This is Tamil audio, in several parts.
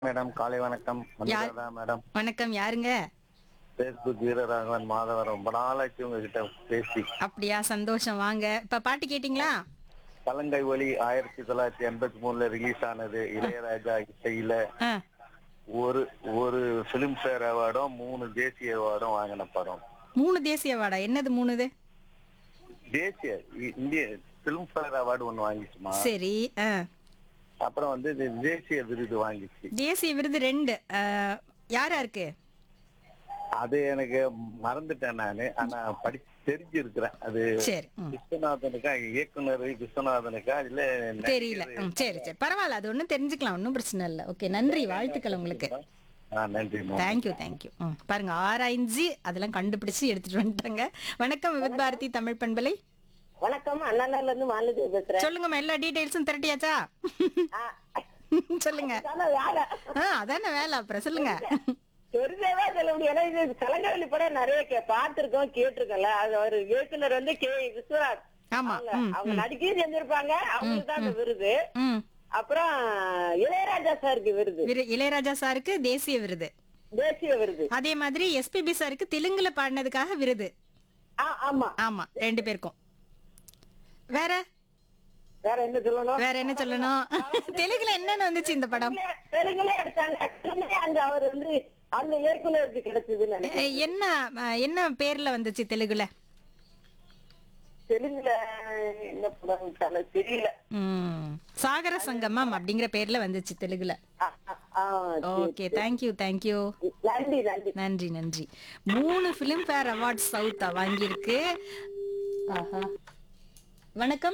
மேடம் காலை வணக்கம் யார்? மனுராதா மேடம் வணக்கம் யாருங்க பேஸ்புக் வீரராகவன் மாதவரம் ரொம்ப நாளாச்சு உங்ககிட்ட பேசி அப்படியா சந்தோஷம் வாங்க இப்ப பாட்டு கேட்டிங்களா கலங்கை ஒலி ஆயிரத்தி தொள்ளாயிரத்தி எண்பத்தி மூணுல ரிலீஸ் ஆனது இளையராஜா இசையில ஆ, ஒரு ஒரு பிலிம் ஃபேர் அவார்டும் மூணு தேசிய அவார்டும் வாங்கின படம் மூணு தேசிய அவார்டா என்னது மூணுது தேசிய இ- இந்திய பிலிம் ஃபேர் அவார்டு ஒண்ணு வாங்கிச்சுமா சரி ஆ. அப்புறம் வந்து இது தேசிய விருது வாங்கிச்சு தேசிய விருது ரெண்டு ஆ, யாரா இருக்கு அது எனக்கு மறந்துட்டேன் நானு ஆனா படிச்சு தெரிஞ்சிருக்கிறேன் அது சரி ம், விஸ்வநாதனுக்கா இயக்குனர் விஸ்வநாதனுக்கா இல்ல தெரியல ம், சரி சரி பரவாயில்ல அது ஒண்ணும் தெரிஞ்சுக்கலாம் ஒன்றும் பிரச்சனை இல்லை ஓகே நன்றி வாழ்த்துக்கள் உங்களுக்கு ஆ நன்றி தேங்க்யூ தேங்க்யூ ம் பாருங்க ஆராய்ஞ்சு அதெல்லாம் கண்டுபிடிச்சு எடுத்துட்டு வந்துட்டாங்க வணக்கம் விவித் பாரதி தமிழ் பண்பலை வணக்கம் அண்ணாநகர்ல இருந்து மாலதி பேசுறேன் சொல்லுங்கம்மா எல்லா டீடைல்ஸும் திரட்டியாச்சா ஆ, சொல்லுங்க அதான வேலை ஆ அதானே வேலை அப்புறம் சொல்லுங்க தெரிஞ்சவே சொல்ல முடியும் ஏன்னா இது கலங்கவெளி படம் நிறைய கே பார்த்திருக்கோம் கேட்டிருக்கோம்ல அது ஒரு இயக்குனர் வந்து கே விஸ்வநாத் ஆமா அவங்க ம் அவங்க நடிக்கையும் செஞ்சிருப்பாங்க அவங்களுக்கு தான் அந்த விருது ம் அப்புறம் இளையராஜா சாருக்கு விருது விரு- இளையராஜா சாருக்கு தேசிய விருது தேசிய விருது அதே மாதிரி எஸ்பிபி சாருக்கு தெலுங்குல பாடினதுக்காக விருது ஆ, ஆமா ஆமா ரெண்டு பேருக்கும் வேற வேற என்ன சொல்லணும் வேற என்ன சொல்லணும் தெலுங்குல என்னன்னு வந்துச்சு இந்த படம் தெலுங்குல எடுத்தாங்க தெலுங்குல அந்த அவர் வந்து அந்த இயக்குனருக்கு கிடைச்சதுன்னு நினைக்கிறேன் எ- என்ன அஹ், என்ன பேர்ல வந்துச்சு தெலுங்குல தெலுங்குல என்ன படம் எனக்கு தெரியல ம் சாகர சங்கமம் அப்படிங்கிற பேர்ல வந்துச்சு தெலுங்குல ஆ, ஆ, ஆ, சரி. ஓகே தேங்க்யூ தேங்க்யூ நன்றி நன்றி நன்றி நன்றி மூணு ஃபிலிம் ஃபேர் அவார்ட் சவுத்தா வாங்கியிருக்கு ஆஹா வணக்கம்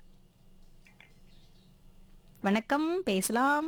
வணக்கம் பேசலாம்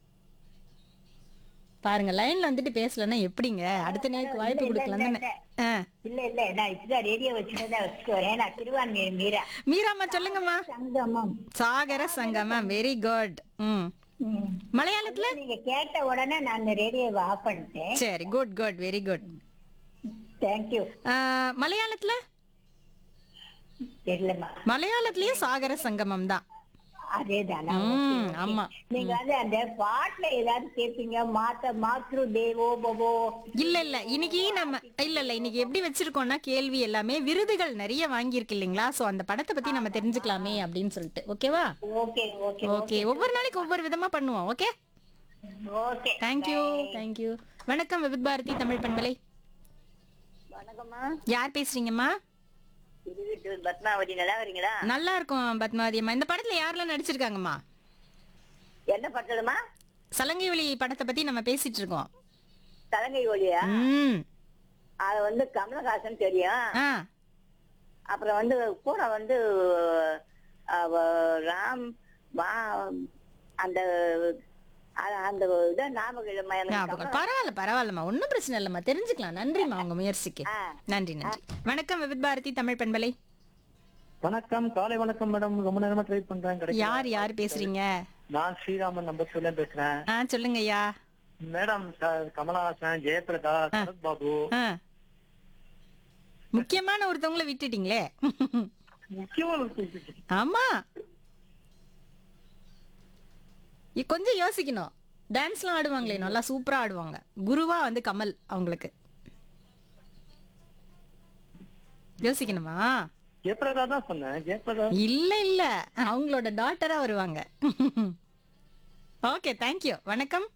பாருங்க லைன்ல வந்துட்டு பேசலன்னா எப்படிங்க அடுத்த நேருக்கு வாய்ப்பு கொடுக்கலாம் தானே ஆ. இல்ல இல்ல நான் இப்பதான் ரேடியோ வச்சுதான் வச்சுட்டு வரேன் நான் திருவான்மையூர் மீரா மீராம்மா சொல்லுங்கம்மா சங்கமம் சாகர சங்கமம் வெரி குட் ம் ம். மலையாளத்துல நீங்க கேட்ட உடனே நான் அந்த ரேடியோவை ஆஃப் பண்ணிட்டேன் சரி good good very good thank you மலையாளத்துல தெரியலம்மா மலையாளத்துலயும் சாகர சங்கமம் தான் அதேதானா ம் ஆமா நீங்க வந்து அந்த பாட்டுல ஏதாவது கேட்பீங்க மாத்த மாத்ரு தேவோ பவோ இல்ல இல்ல இன்னைக்கு நம்ம இல்ல இல்ல இன்னைக்கு எப்படி வச்சிருக்கோம்னா கேள்வி எல்லாமே விருதுகள் நிறைய வாங்கியிருக்கு இல்லைங்களா சோ அந்த படத்தை பத்தி நம்ம தெரிஞ்சுக்கலாமே அப்படின்னு சொல்லிட்டு ஓகேவா ஓகே ஓகே ஓகே ஒவ்வொரு நாளைக்கு ஒவ்வொரு விதமா பண்ணுவோம் ஓகே ஓகே தேங்க்யூ தேங்க்யூ வணக்கம் விவித் பாரதி தமிழ் பண்பலை வணக்கம்மா யார் பேசுறீங்கம்மா திருவீட்டு பத்மாவதி நல்லா வரீங்களா நல்லா இருக்கும் பத்மாவதி அம்மா இந்த படத்துல யாரெல்லாம் நடிச்சிருக்காங்கம்மா என்ன பட்டதுமா சலங்கை ஒளி படத்தை பத்தி நம்ம பேசிட்டு இருக்கோம் கலங்கை ஒளியா ம் அது வந்து கமலஹாசன் தெரியும் ஆ அப்புறம் வந்து கூட வந்து அவ ராம் வா அந்த அ- அந்த இதை ஞாபகம் இல்லைம்மா எனக்கு ஞாபகம் பரவாயில்ல பரவாயில்லம்மா ஒன்றும் பிரச்சனை இல்லைம்மா தெரிஞ்சுக்கலாம் நன்றிம்மா உங்க முயற்சிக்கு ஆ. நன்றி நன்றி வணக்கம் விவித் பாரதி தமிழ் பண்பலை வணக்கம் காலை வணக்கம் மேடம் ரொம்ப நேரமா ட்ரை பண்றேன் கிடைக்கல. யார் யார் பேசுறீங்க நான் ஸ்ரீராமன் நம்பர் சொல்ல பேசுறேன் ஆ சொல்லுங்க ஐயா மேடம் ச- கமலஹாசன் ஜெயபிரதா சரத் பாபு ஆ. முக்கியமான ஒருத்தவங்கள விட்டுட்டீங்களே முக்கியமான ஒரு குறிப்பு. ஆமா இ- கொஞ்சம் யோசிக்கணும் டான்ஸ்லாம் ஆடுவாங்களே நல்லா சூப்பரா ஆடுவாங்க குருவா வந்து கமல் அவங்களுக்கு யோசிக்கணுமா ஜெயபிரதா தான் சொன்னேன் ஜெயபிரதா இல்ல இல்ல அவங்களோட டாட்டரா வருவாங்க ஓகே தேங்க்யூ வணக்கம்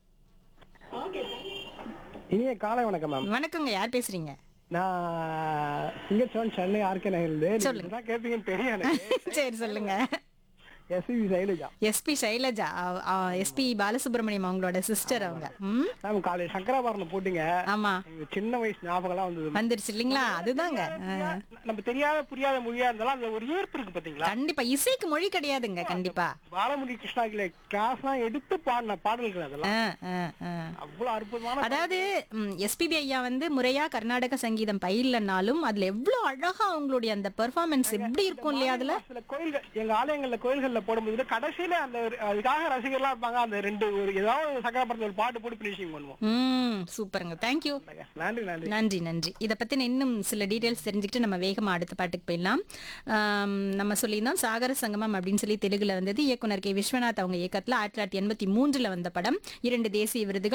இனிய காலை வணக்கம் மேம் வணக்கங்க யார் பேசுறீங்க நான் சிங்கச்சோன் சென்னை ஆர்கே நகர்ல சொல்லுங்க. சொல்லுங்க கேட்பீங்கன்னு தெரியும் எனக்கு சரி சொல்லுங்க SV Sailaja SP Sailaja SP Balasubrahmanyam அவங்களோட சிஸ்டர் அவங்க ம் மேம் காலையில் சங்கராபரணம் போட்டீங்க ஆமா எனக்கு சின்ன வயசு ஞாபகம்லாம் வந்தது வந்துருச்சு இல்லைங்களா அதுதாங்க ஆ. நம்ம தெரியாத புரியாத மொழியா இருந்தாலும் அந்த ஒரு ஈர்ப்பு இருக்கு பாத்தீங்களா கண்டிப்பா இசைக்கு மொழி கிடையாதுங்க கண்டிப்பா பாலமுடி கிருஷ்ணாகில கிளாஸ்லாம் எடுத்து பாடின பாடல்கள் அதெல்லாம் ஆ, ஆ, ஆ. அவ்வளவு அற்புதமான அதாவது எஸ்பிபி ஐயா வந்து முறையா கர்நாடக சங்கீதம் பயிலனாலும் அதுல எவ்வளவு அழகா அவங்களுடைய அந்த பெர்ஃபார்மன்ஸ் எப்படி இருக்கும் இல்லையா அதுல சில கோயில்கள் எங்க ஆலயங்கள்ல கோயில்கள்ல போடும்போது கடைசியில அந்த ஒரு- அதுக்காக ரசிகர்லாம் இருப்பாங்க அந்த ரெண்டு ஒரு ஏதாவது ஒரு சங்கராபரணத்துல ஒரு பாட்டு போட்டு பினிஷிங் பண்ணுவோம் ம் சூப்பருங்க தேங்க்யூ நன்றி நன்றி நன்றி நன்றி இதை பத்தின இன்னும் சில டீடைல்ஸ் தெரிஞ்சுக்கிட்டு நம்ம வேகமா அடுத்த பாட்டுக்கு போயிடலாம் ஆம், நம்ம சொல்லியிருந்தோம் சாகர சங்கமம் அப்படின்னு சொல்லி தெலுங்குல வந்தது இயக்குனர் கே விஸ்வநாத் அவங்க இயக்கத்துல ஆயிரத்தி தொள்ளாயிரத்தி எண்பத்தி மூன்றுல வந்த படம் இரண்டு தேசிய விருதுகள்